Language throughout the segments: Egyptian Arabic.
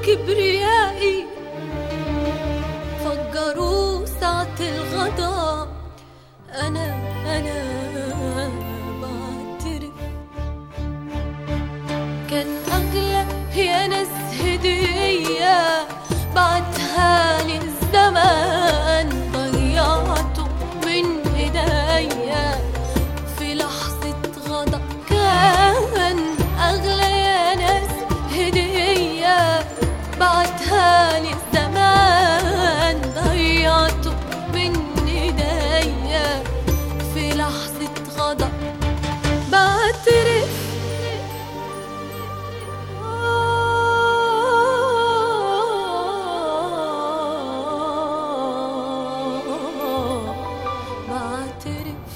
وكبريائي فجروا ساعة الغضب أنا أنا بعترف كان أغلى يا ناس هدية بعتها لي الزمان ضيعته من ايديا في لحظة غضب كان أغلى يا ناس هدية بعتها لي الزمان ضيعته من ايديا في لحظة غضب بعترف بعترف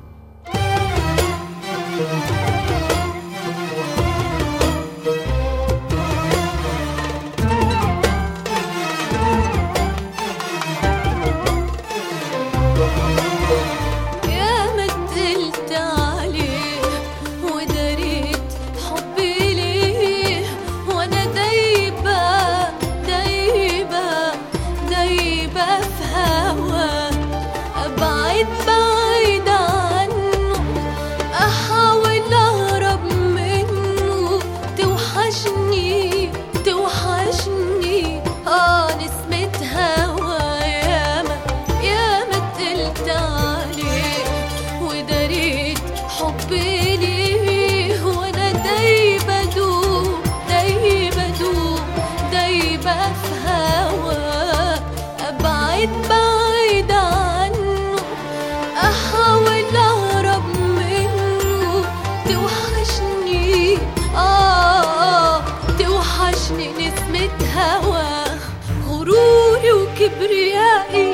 يا ما قلت عليه وداريت حبي ليه وانا دايبة دايبة دايبة في هوا ابعد بعيد عنه احاول اهرب منه توحشني توحشني اه نسمة هوا ياما ياما قلت عليه وداريت حبي ليه وانا دايبة دوب دايبة دوب دايبة في هوا ابعد بعيد عنه احاول اهرب منه توحشني اه توحشني نسمة هوا غروري وكبريائي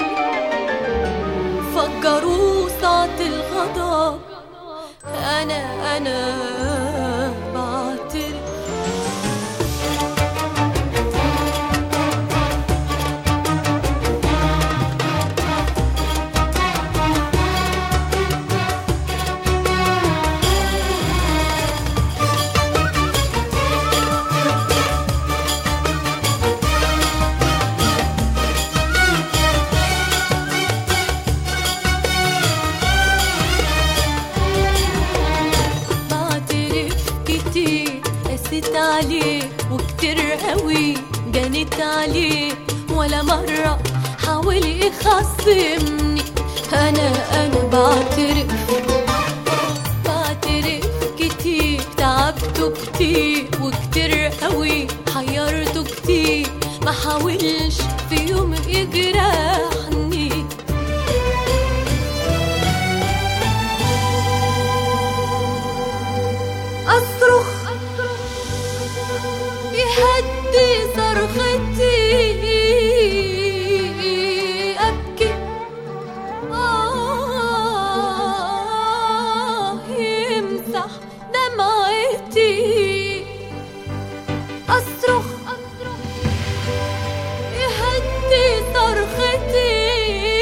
فجروا ساعة الغضب أنا أنا بعترف بعترف كتير قست عليه وكتير قوي جنت عليه ولا مرة حاول يخصمني أنا أنا بعترف بعترف كتير تعبته كتير وكتير قوي حيرته كتير ما حاولش في يوم يجرحني أصرخ يهدي صرختي أبكي آه يمسح دمعتي أصرخ يهدي صرختي